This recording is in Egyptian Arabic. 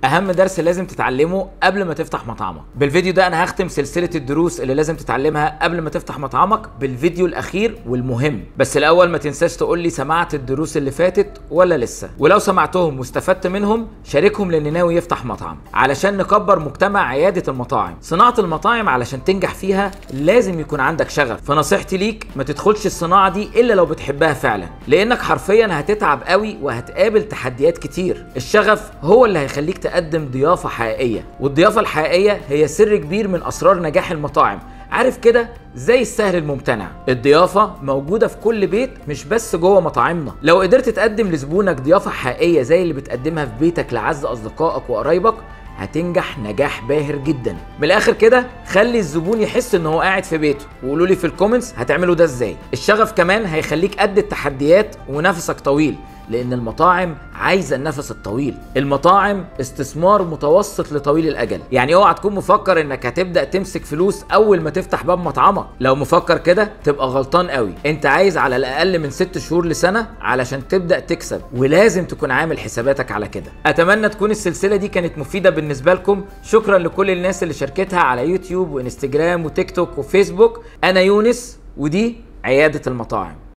اهم درس لازم تتعلمه قبل ما تفتح مطعمك بالفيديو ده انا هختم سلسله الدروس اللي لازم تتعلمها قبل ما تفتح مطعمك بالفيديو الاخير والمهم بس الاول ما تنساش تقول لي سمعت الدروس اللي فاتت ولا لسه ولو سمعتهم واستفدت منهم شاركهم للي ناوي يفتح مطعم علشان نكبر مجتمع عياده المطاعم صناعه المطاعم علشان تنجح فيها لازم يكون عندك شغف فنصيحتي ليك ما تدخلش الصناعه دي الا لو بتحبها فعلا لانك حرفيا هتتعب قوي وهتقابل تحديات كتير الشغف هو اللي هيخليك تقدم ضيافه حقيقيه والضيافه الحقيقيه هي سر كبير من اسرار نجاح المطاعم عارف كده زي السهل الممتنع الضيافة موجودة في كل بيت مش بس جوه مطاعمنا لو قدرت تقدم لزبونك ضيافة حقيقية زي اللي بتقدمها في بيتك لعز أصدقائك وقرايبك هتنجح نجاح باهر جدا من الاخر كده خلي الزبون يحس ان هو قاعد في بيته وقولوا لي في الكومنتس هتعملوا ده ازاي الشغف كمان هيخليك قد التحديات ونفسك طويل لان المطاعم عايزه النفس الطويل المطاعم استثمار متوسط لطويل الاجل يعني اوعى تكون مفكر انك هتبدا تمسك فلوس اول ما تفتح باب مطعمك لو مفكر كده تبقى غلطان قوي انت عايز على الاقل من ست شهور لسنه علشان تبدا تكسب ولازم تكون عامل حساباتك على كده اتمنى تكون السلسله دي كانت مفيده بالنسبه لكم شكرا لكل الناس اللي شاركتها على يوتيوب وانستجرام وتيك توك وفيسبوك انا يونس ودي عياده المطاعم